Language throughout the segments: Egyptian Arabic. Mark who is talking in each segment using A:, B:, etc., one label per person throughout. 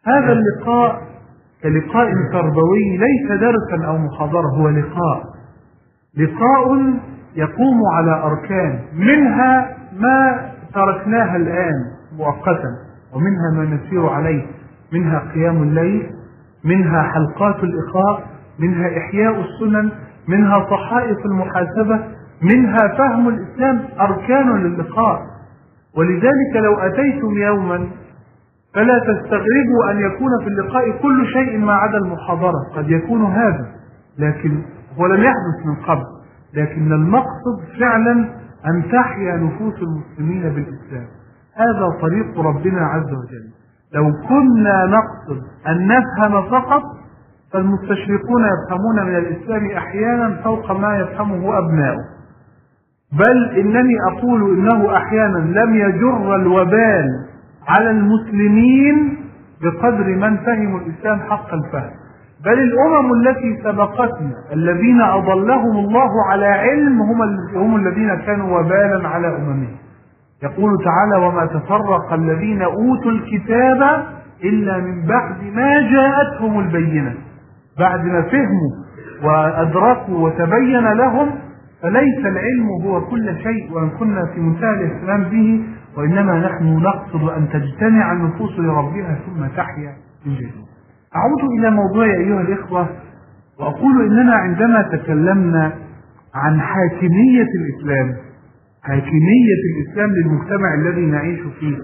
A: هذا اللقاء كلقاء تربوي ليس درسا أو محاضرة هو لقاء لقاء يقوم على أركان منها ما تركناها الآن مؤقتا ومنها ما نسير عليه منها قيام الليل منها حلقات الإخاء منها إحياء السنن منها صحائف المحاسبة منها فهم الإسلام أركان للقاء ولذلك لو أتيتم يوما فلا تستغربوا أن يكون في اللقاء كل شيء ما عدا المحاضرة قد يكون هذا لكن هو لم يحدث من قبل لكن المقصد فعلا أن تحيا نفوس المسلمين بالإسلام هذا طريق ربنا عز وجل لو كنا نقصد أن نفهم فقط فالمستشرقون يفهمون من الإسلام أحيانا فوق ما يفهمه أبناؤه بل إنني أقول إنه أحيانا لم يجر الوبال على المسلمين بقدر من فهموا الإسلام حق الفهم بل الأمم التي سبقتنا الذين أضلهم الله على علم هم, هم الذين كانوا وبالا على أممهم يقول تعالى وما تفرق الذين أوتوا الكتاب إلا من بعد ما جاءتهم البينة بعد ما فهموا وأدركوا وتبين لهم فليس العلم هو كل شيء وإن كنا في منتهى الاهتمام به وإنما نحن نقصد أن تجتمع النفوس لربها ثم تحيا من جديد أعود إلى موضوع أيها الإخوة وأقول إننا عندما تكلمنا عن حاكمية الإسلام حاكمية الإسلام للمجتمع الذي نعيش فيه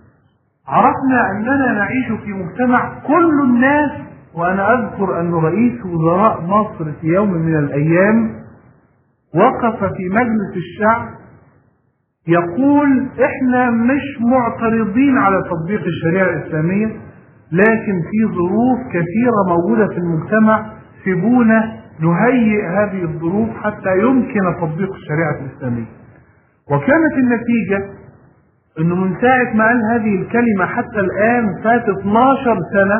A: عرفنا أننا نعيش في مجتمع كل الناس وأنا أذكر أن رئيس وزراء مصر في يوم من الأيام وقف في مجلس الشعب يقول احنا مش معترضين على تطبيق الشريعة الإسلامية لكن في ظروف كثيرة موجودة في المجتمع سيبونا نهيئ هذه الظروف حتى يمكن تطبيق الشريعة الإسلامية وكانت النتيجة انه من ساعة ما قال هذه الكلمة حتى الآن فات 12 سنة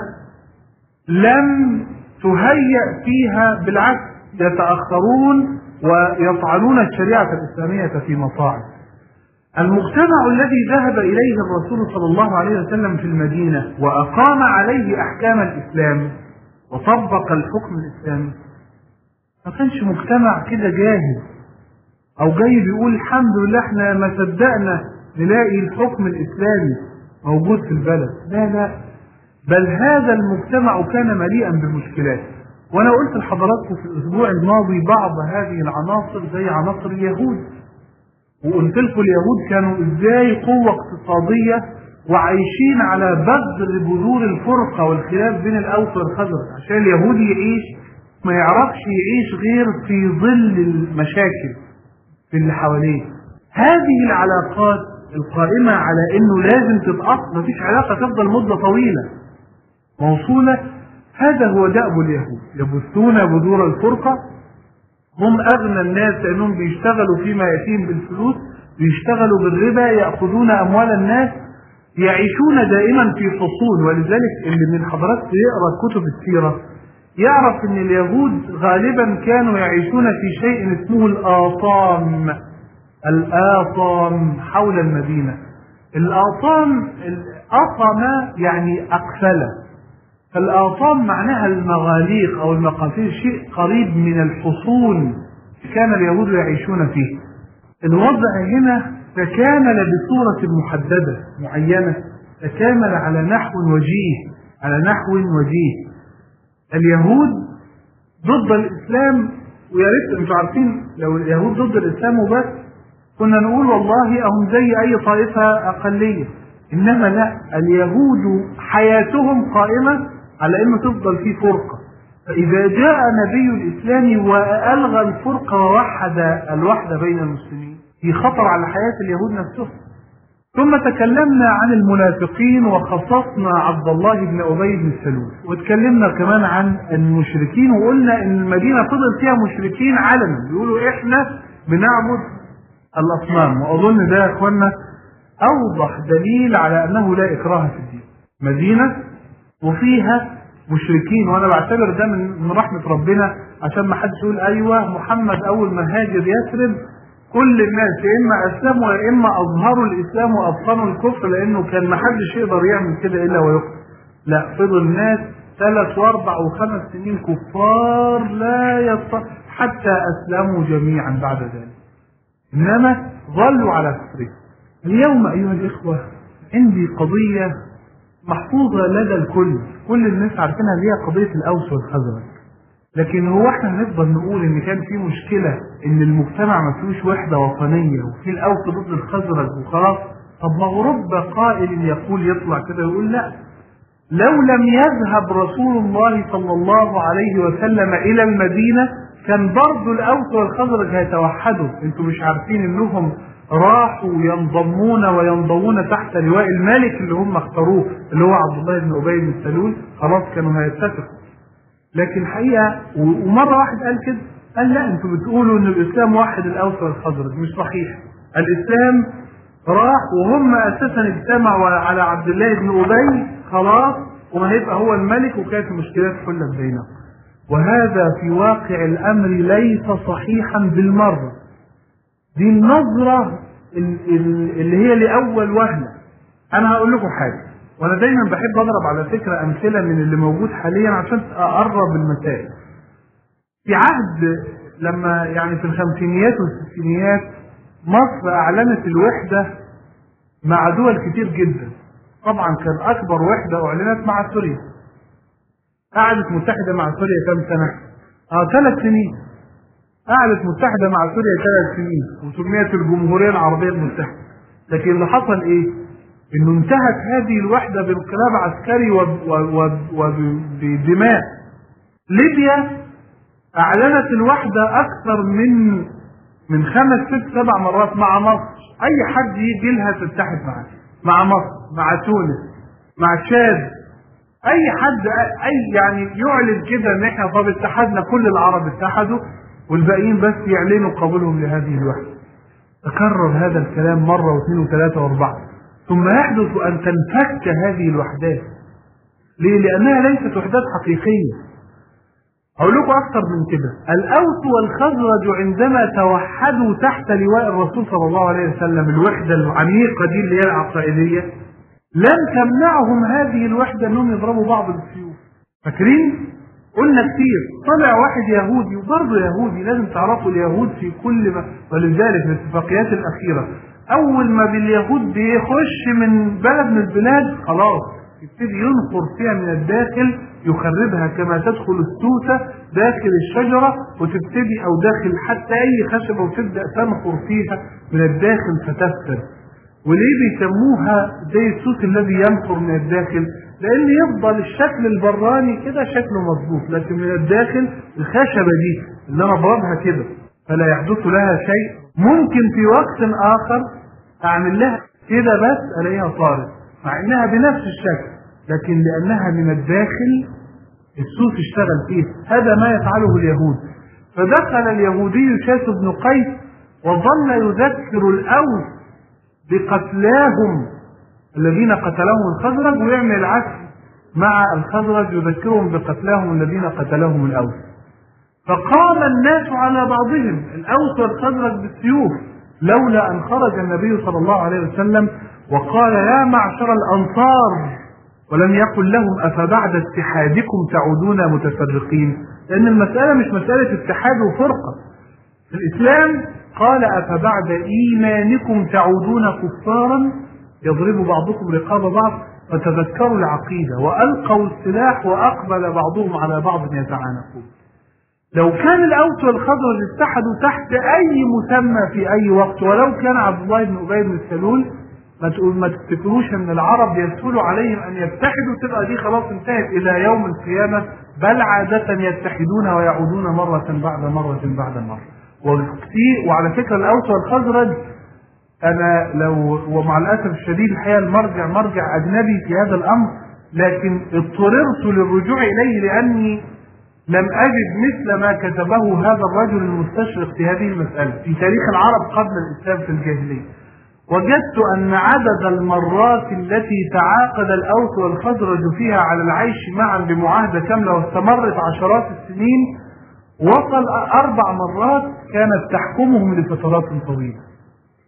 A: لم تهيأ فيها بالعكس يتأخرون ويطعنون الشريعة الإسلامية في مصاعب المجتمع الذي ذهب إليه الرسول صلى الله عليه وسلم في المدينة وأقام عليه أحكام الإسلام وطبق الحكم الإسلامي ما كانش مجتمع كده جاهز أو جاي بيقول الحمد لله احنا ما صدقنا نلاقي الحكم الإسلامي موجود في البلد لا لا بل هذا المجتمع كان مليئا بالمشكلات وانا قلت لحضراتكم في الاسبوع الماضي بعض هذه العناصر زي عناصر اليهود وقلت لكم اليهود كانوا ازاي قوة اقتصادية وعايشين على بذر بذور الفرقة والخلاف بين الاوس والخزرج عشان اليهودي يعيش ما يعرفش يعيش غير في ظل المشاكل في اللي حواليه هذه العلاقات القائمة على انه لازم تتأصل مفيش علاقة تفضل مدة طويلة موصولة هذا هو دأب اليهود يبثون بذور الفرقة هم أغنى الناس لأنهم بيشتغلوا فيما يأتيهم بالفلوس بيشتغلوا بالربا يأخذون أموال الناس يعيشون دائما في فصول ولذلك اللي من حضراتكم يقرأ كتب السيرة يعرف ان اليهود غالبا كانوا يعيشون في شيء اسمه الآطام الآطام حول المدينة الآطام الأطم يعني أقفله فالآطام معناها المغاليق أو المقاتيل شيء قريب من الحصون كان اليهود يعيشون فيه الوضع هنا تكامل بصورة محددة معينة تكامل على نحو وجيه على نحو وجيه اليهود ضد الإسلام ويا ريت انتوا عارفين لو اليهود ضد الإسلام وبس كنا نقول والله أهم زي أي طائفة أقلية إنما لا اليهود حياتهم قائمة على انه تفضل في فرقة فاذا جاء نبي الاسلام والغى الفرقة ووحد الوحدة بين المسلمين في خطر على حياة اليهود نفسهم ثم تكلمنا عن المنافقين وخصصنا عبد الله بن ابي بن سلول وتكلمنا كمان عن المشركين وقلنا ان المدينة فضل فيها مشركين علنا بيقولوا احنا بنعبد الاصنام واظن ده يا اخوانا اوضح دليل على انه لا اكراه في الدين مدينة وفيها مشركين وانا بعتبر ده من رحمه ربنا عشان ما حدش يقول ايوه محمد اول ما هاجر يثرب كل الناس يا اما اسلموا يا اما اظهروا الاسلام وابطنوا الكفر لانه كان ما حدش يقدر يعمل كده الا ويقتل لا فضل ناس ثلاث واربع وخمس سنين كفار لا يط... حتى اسلموا جميعا بعد ذلك انما ظلوا على كفرهم اليوم ايها الاخوه عندي قضيه محفوظه لدى الكل كل الناس عارفينها اللي هي قضيه الاوس والخزرج لكن هو احنا نفضل نقول ان كان في مشكله ان المجتمع ما فيهوش وحده وطنيه وفي الاوس ضد الخزرج وخلاص طب ما هو رب قائل يقول يطلع كده ويقول لا لو لم يذهب رسول الله صلى الله عليه وسلم الى المدينه كان برضه الاوس والخزرج هيتوحدوا انتوا مش عارفين انهم راحوا ينضمون وينضمون تحت لواء الملك اللي هم اختاروه اللي هو عبد الله بن ابي بن سلول خلاص كانوا هيتفقوا لكن الحقيقه ومره واحد قال كده قال لا انتوا بتقولوا ان الاسلام وحد الاوس والخزرج مش صحيح الاسلام راح وهم اساسا اجتمعوا على عبد الله بن ابي خلاص وهيبقى هو الملك وكانت المشكلات حلت بينهم وهذا في واقع الامر ليس صحيحا بالمره دي النظره اللي هي لاول وهله انا هقول لكم حاجه وانا دايما بحب اضرب على فكره امثله من اللي موجود حاليا عشان اقرب المسائل في عهد لما يعني في الخمسينيات والستينيات مصر اعلنت الوحده مع دول كتير جدا طبعا كان اكبر وحده اعلنت مع سوريا قعدت متحده مع سوريا كم سنه اه ثلاث سنين قعدت متحده مع سوريا ثلاث سنين وسميت الجمهوريه العربيه المتحده لكن اللي حصل ايه انه انتهت هذه الوحده بانقلاب عسكري وبدماء ليبيا اعلنت الوحده اكثر من من خمس ست سبع مرات مع مصر اي حد يجي لها تتحد معاه مع مصر مع تونس مع تشاد اي حد اي يعني يعلن كده ان احنا طب اتحدنا كل العرب اتحدوا والباقيين بس يعلنوا قبولهم لهذه الوحده تكرر هذا الكلام مره واثنين وثلاثه واربعه ثم يحدث ان تنفك هذه الوحدات ليه؟ لانها ليست وحدات حقيقيه أقول لكم أكثر من كده الأوس والخزرج عندما توحدوا تحت لواء الرسول صلى الله عليه وسلم الوحدة العميقة دي اللي هي العقائدية لم تمنعهم هذه الوحدة أنهم يضربوا بعض بالسيوف فاكرين؟ قلنا كتير طلع واحد يهودي وبرضه يهودي لازم تعرفوا اليهود في كل ما ولذلك الاتفاقيات الأخيرة أول ما باليهود بيخش من بلد من البلاد خلاص يبتدي ينخر فيها من الداخل يخربها كما تدخل السوسة داخل الشجرة وتبتدي أو داخل حتى أي خشبة وتبدأ تنخر فيها من الداخل فتفسد وليه بيسموها زي السوس الذي ينخر من الداخل لأن يفضل الشكل البراني كده شكله مظبوط لكن من الداخل الخشبة دي اللي أنا بضربها كده فلا يحدث لها شيء ممكن في وقت آخر أعمل لها كده بس ألاقيها طارت مع إنها بنفس الشكل لكن لأنها من الداخل السوس اشتغل فيه هذا ما يفعله اليهود فدخل اليهودي شاس بن قيس وظل يذكر الأوس بقتلاهم الذين قتلهم الخزرج ويعمل العكس مع الخزرج يذكرهم بقتلاهم الذين قتلهم الأوس فقام الناس على بعضهم الأوس والخزرج بالسيوف لولا أن خرج النبي صلى الله عليه وسلم وقال يا معشر الأنصار ولم يقل لهم أفبعد اتحادكم تعودون متفرقين لأن المسألة مش مسألة اتحاد وفرقة في الإسلام قال أفبعد إيمانكم تعودون كفارا يضرب بعضكم رقاب بعض فتذكروا العقيدة وألقوا السلاح وأقبل بعضهم على بعض يتعانقون لو كان الأوس والخزرج اتحدوا تحت أي مسمى في أي وقت ولو كان عبد الله بن أبي بن سلول ما تقول ما تفتكروش ان العرب يسهل عليهم ان يتحدوا تبقى دي خلاص انتهت الى يوم القيامه بل عاده يتحدون ويعودون مره بعد مره بعد مره وكتير وعلى فكره الاوس والخزرج انا لو ومع الاسف الشديد الحقيقه المرجع مرجع اجنبي في هذا الامر لكن اضطررت للرجوع اليه لاني لم اجد مثل ما كتبه هذا الرجل المستشرق في هذه المساله في تاريخ العرب قبل الاسلام في الجاهليه وجدت أن عدد المرات التي تعاقد الأوس والخزرج فيها على العيش معا بمعاهدة كاملة واستمرت عشرات السنين وصل أربع مرات كانت تحكمهم لفترات طويلة.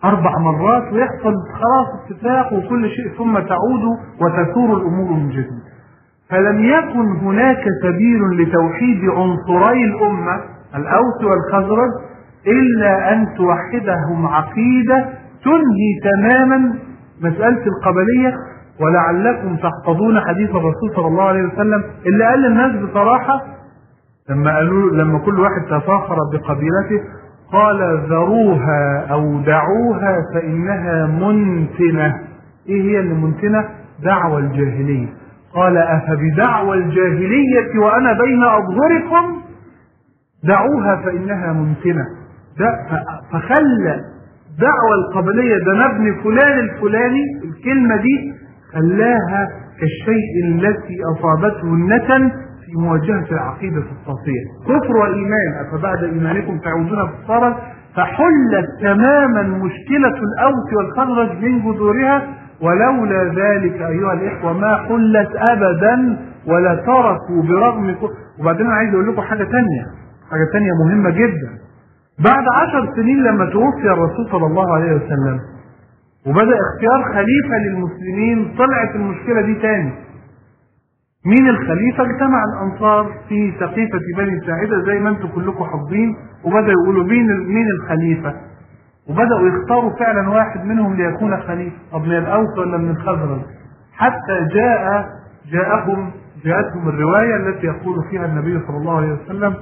A: أربع مرات ويحصل خلاص اتفاق وكل شيء ثم تعود وتثور الأمور من جديد فلم يكن هناك سبيل لتوحيد عنصري الأمة الأوس والخزرج إلا أن توحدهم عقيدة تنهي تماما مسألة القبلية ولعلكم تحفظون حديث الرسول صلى الله عليه وسلم اللي قال للناس بصراحة لما قالوا لما كل واحد تفاخر بقبيلته قال ذروها أو دعوها فإنها منتنة إيه هي اللي منتنة؟ دعوى الجاهلية قال أفبدعوى الجاهلية وأنا بين أظهركم دعوها فإنها منتنة ده فخلى دعوة القبلية ده انا ابن فلان الفلاني الكلمة دي خلاها كالشيء التي أصابته النتن في مواجهة العقيدة الصافية كفر وإيمان أفبعد إيمانكم تعودون كفارا فحلت تماما مشكلة الأوس والخزرج من جذورها ولولا ذلك أيها الإخوة ما حلت أبدا ولا تركوا برغم وبعدين أنا عايز أقول لكم حاجة تانية حاجة تانية مهمة جدا بعد عشر سنين لما توفي الرسول صلى الله عليه وسلم وبدأ اختيار خليفة للمسلمين طلعت المشكلة دي تاني مين الخليفة اجتمع الأنصار في سقيفة بني ساعدة زي ما انتم كلكم حافظين وبدأوا يقولوا مين مين الخليفة وبدأوا يختاروا فعلا واحد منهم ليكون خليفة طب من الأوس ولا من الخزرج حتى جاء جاءهم جاءتهم الرواية التي يقول فيها النبي صلى الله عليه وسلم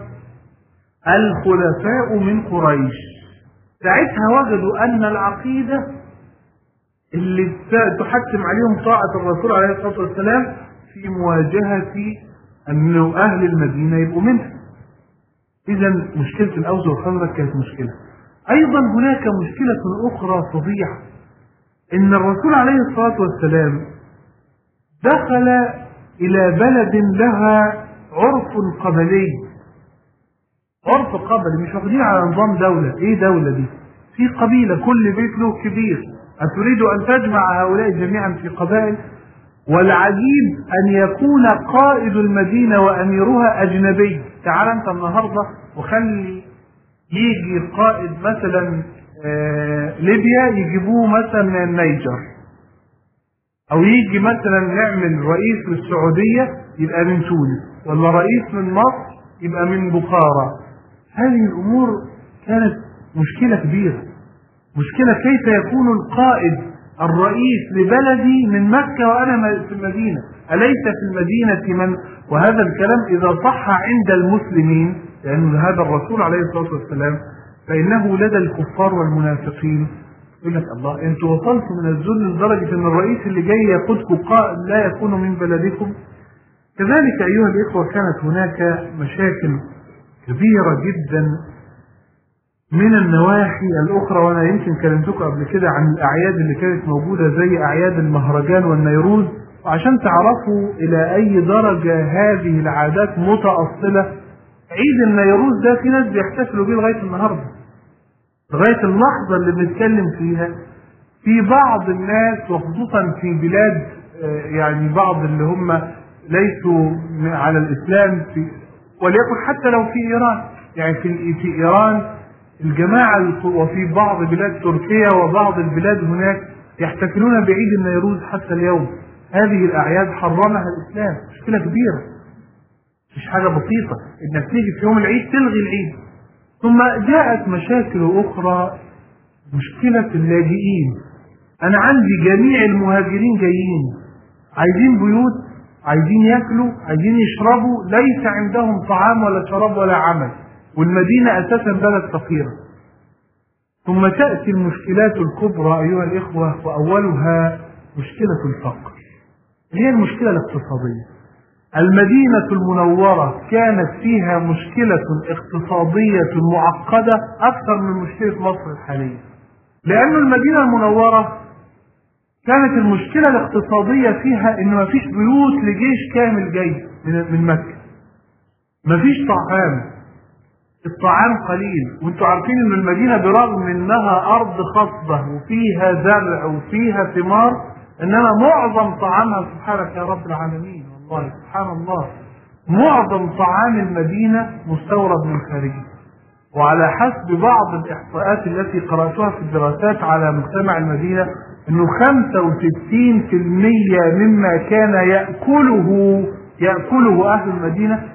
A: الخلفاء من قريش ساعتها وجدوا أن العقيدة اللي تحتم عليهم طاعة الرسول عليه الصلاة والسلام في مواجهة أن أهل المدينة يبقوا منها إذا مشكلة الأوس والخزرج كانت مشكلة أيضا هناك مشكلة أخرى فظيعة إن الرسول عليه الصلاة والسلام دخل إلى بلد لها عرف قبلي عرف قبلي مش واخدين على نظام دولة إيه دولة دي في قبيلة كل بيت له كبير أتريد أن تجمع هؤلاء جميعا في قبائل والعجيب أن يكون قائد المدينة وأميرها أجنبي تعال أنت النهاردة وخلي يجي قائد مثلا آه ليبيا يجيبوه مثلا من النيجر او يجي مثلا نعمل رئيس للسعودية يبقى من تونس ولا رئيس من مصر يبقى من بخارى هذه الامور كانت مشكلة كبيرة مشكلة كيف يكون القائد الرئيس لبلدي من مكة وأنا في المدينة أليس في المدينة من وهذا الكلام إذا صح عند المسلمين لأن هذا الرسول عليه الصلاة والسلام فإنه لدى الكفار والمنافقين يقول لك الله انتوا وصلتوا من الذل لدرجة ان الرئيس اللي جاي يقودكم قائد لا يكون من بلدكم كذلك أيها الإخوة كانت هناك مشاكل كبيرة جدا من النواحي الأخرى وأنا يمكن كلمتكم قبل كده عن الأعياد اللي كانت موجودة زي أعياد المهرجان والنيروز وعشان تعرفوا إلى أي درجة هذه العادات متأصلة عيد النيروز ده في ناس بيحتفلوا بيه لغايه النهارده لغايه اللحظه اللي بنتكلم فيها في بعض الناس وخصوصا في بلاد يعني بعض اللي هم ليسوا على الاسلام في وليكن حتى لو في ايران يعني في في ايران الجماعه وفي بعض بلاد تركيا وبعض البلاد هناك يحتفلون بعيد النيروز حتى اليوم هذه الاعياد حرمها الاسلام مشكله كبيره مش حاجة بسيطة انك تيجي في يوم العيد تلغي العيد ثم جاءت مشاكل اخرى مشكلة اللاجئين انا عندي جميع المهاجرين جايين عايزين بيوت عايزين ياكلوا عايزين يشربوا ليس عندهم طعام ولا شراب ولا عمل والمدينة اساسا بلد فقيرة ثم تأتي المشكلات الكبرى ايها الاخوة واولها مشكلة الفقر هي المشكلة الاقتصادية المدينة المنورة كانت فيها مشكلة اقتصادية معقدة أكثر من مشكلة مصر الحالية لأن المدينة المنورة كانت المشكلة الاقتصادية فيها إن مفيش بيوت لجيش كامل جاي من مكة مفيش طعام الطعام قليل وانتوا عارفين ان المدينة برغم انها ارض خصبة وفيها زرع وفيها ثمار انما معظم طعامها سبحانك يا رب العالمين والله سبحان الله معظم طعام المدينة مستورد من خارجه وعلى حسب بعض الإحصاءات التي قرأتها في الدراسات على مجتمع المدينة أنه 65% مما كان يأكله يأكله أهل المدينة